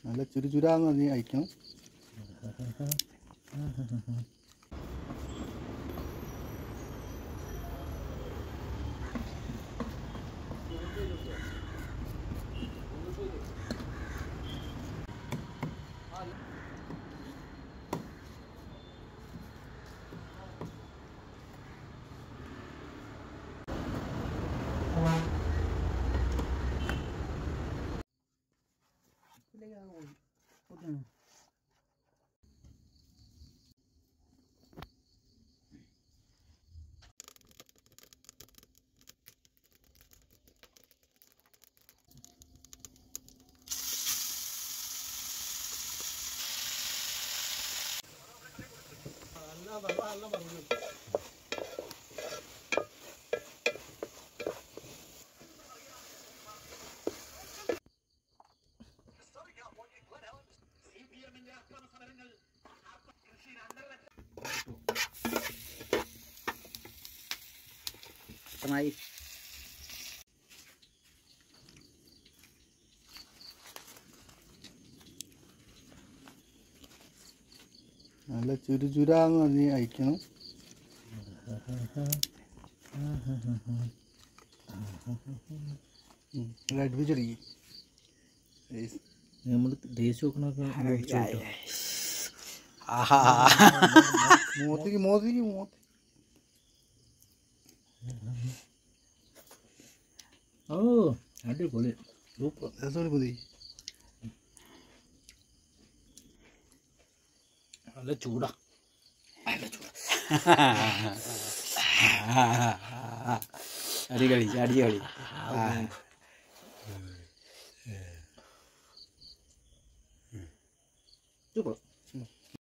നല്ല ചുരുചുരാന്ന് പറഞ്ഞ് അയക്കണം വ്യക്തമായി നല്ല ചുരുചുരാന്ന് പറഞ്ഞ് അയക്കണം അടുപ്പിച്ചടിക്കും നമ്മൾ ടേസ്റ്റ് നോക്കണൊക്കെ ആഹാ മോത്തിക്ക് മോത്തിക്ക് മോത്തി ഓ അടിപൊളി സൂപ്പർ രസോടി മതി നല്ല ചൂടാ അടികളി അടികളി സൂപ്പർ